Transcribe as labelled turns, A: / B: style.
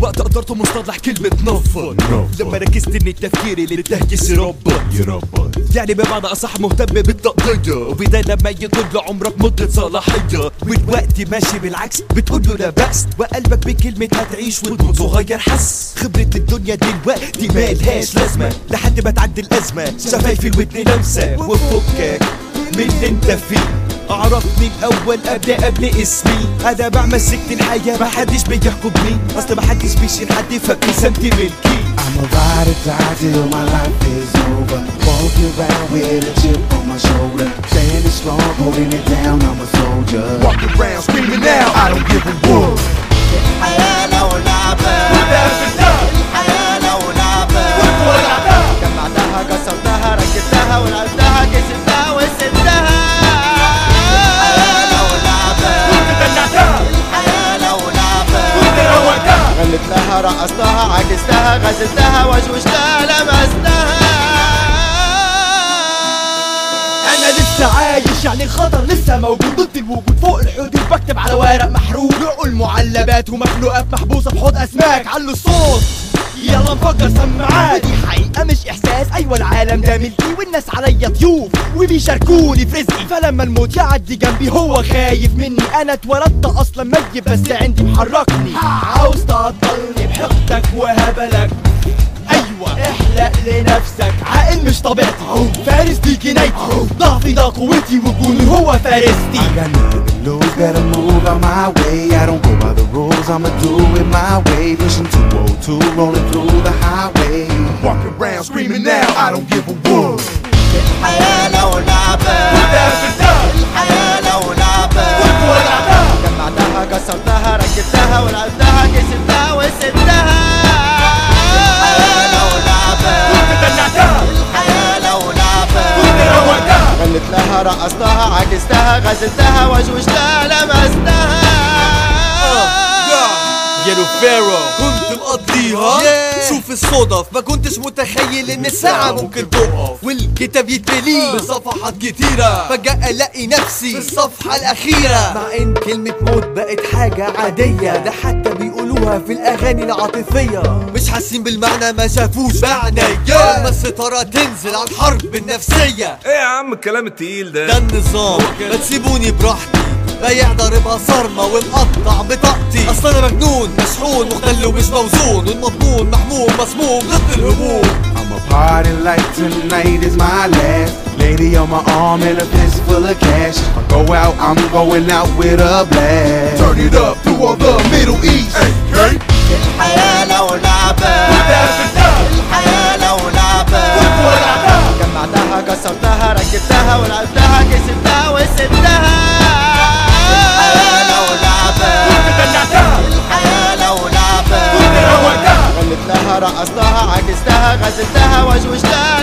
A: وقت قدرته مصطلح كلمة نفض لما ركزت ان التفكير اللي التهجس يربط
B: يربط
A: يعني بمعنى اصح مهتم بالتقضية وبدا لما يكون لعمرك مدة صلاحية والوقت ماشي بالعكس بتقول له لا بأس وقلبك بكلمة هتعيش وتموت صغير حس خبرة الدنيا دلوقتي مالهاش لازمة لحد ما تعدي الأزمة شفايف الودن لمسة وفكك من اللي انت فيه عرفني الاول قبل قبل اسمي انا بعمل سكت الحياه محدش بيحكمني اصل محدش بيشيل حد فابتسامتي ملكي
C: I'm a ride or die till my life is over. Walking around with a chip on my shoulder. Standing strong, holding it down, I'm a soldier.
B: Walk around screaming now I don't give a whoop
D: الحياة لو لعبة الحياة لو لعبة جمعتها كسرتها ركبتها ولعبتها كسبتها وسبتها الحياة لو لعبة الحياة لو لعبة غلت لها رقصتها عكستها غزلتها وشوشتها لمستها
E: انا لسه عايش يعني الخطر لسه موجود ضد الوجود فوق الحدود بكتب على ورق محروق عقول معلبات ومخلوقات محبوسه في حوض اسماك علوا الصوت يلا نفكر سماعات ودي حقيقة مش إحساس أيوة العالم ده ملكي والناس عليا ضيوف وبيشاركوني في رزقي فلما الموت يعدي جنبي هو خايف مني أنا اتولدت أصلا ميت بس عندي محركني عاوز تعطلني بحقدك وهبلك ايوه احلق لنفسك عاقل مش طبيعتي فارس دي جنايتي ضعفي ده قوتي وجوني هو فارستي
C: I got nothing to lose, better move out my way. I don't go by the rules, I'ma do it my way. Pushing 202, rolling through the highway.
B: Walk around screaming now I don't give a whoop
D: الحياة لو لعبة الحياة لو لعبة جمعتها كسرتها ركبتها ولعبتها كسبتها وسبتها الحياة لو لعبة الحياة لو لعبة غلت لها رقصتها عكستها غزلتها وشوشتها لمستها
A: يلو فيرو كنت مقضيها شوف الصدف ما كنتش متخيل ان الساعة ممكن تقف والكتاب يتملي بصفحات كتيرة فجأة الاقي نفسي في الصفحة الأخيرة مع ان كلمة موت بقت حاجة عادية ده حتى بيقولوها في الأغاني العاطفية مش حاسين بالمعنى ما شافوش بعناية لما الستارة تنزل على الحرب النفسية
B: ايه يا عم الكلام التقيل
A: ده
B: ده
A: النظام ما تسيبوني براحتي بايع ضاربها صارمة ومقطع بطاقتي اصل انا مجنون مشحون مختل ومش موزون والمضمون محموم مسموم ضد الهموم
C: I'm a party like tonight is my last. Lady on my arm and a fist full of cash. I go out, I'm going out with a blast.
B: Turn it up to all the Middle East hey,
D: الحياة لو لعبة الحياة لو لعبة جمعتها كسرتها ركبتها ولعبتها كسبتها وسبتها الحياة لو لعبة الحياة لو لعبة غلت لها رقصتها عكستها غزلتها وشوشتها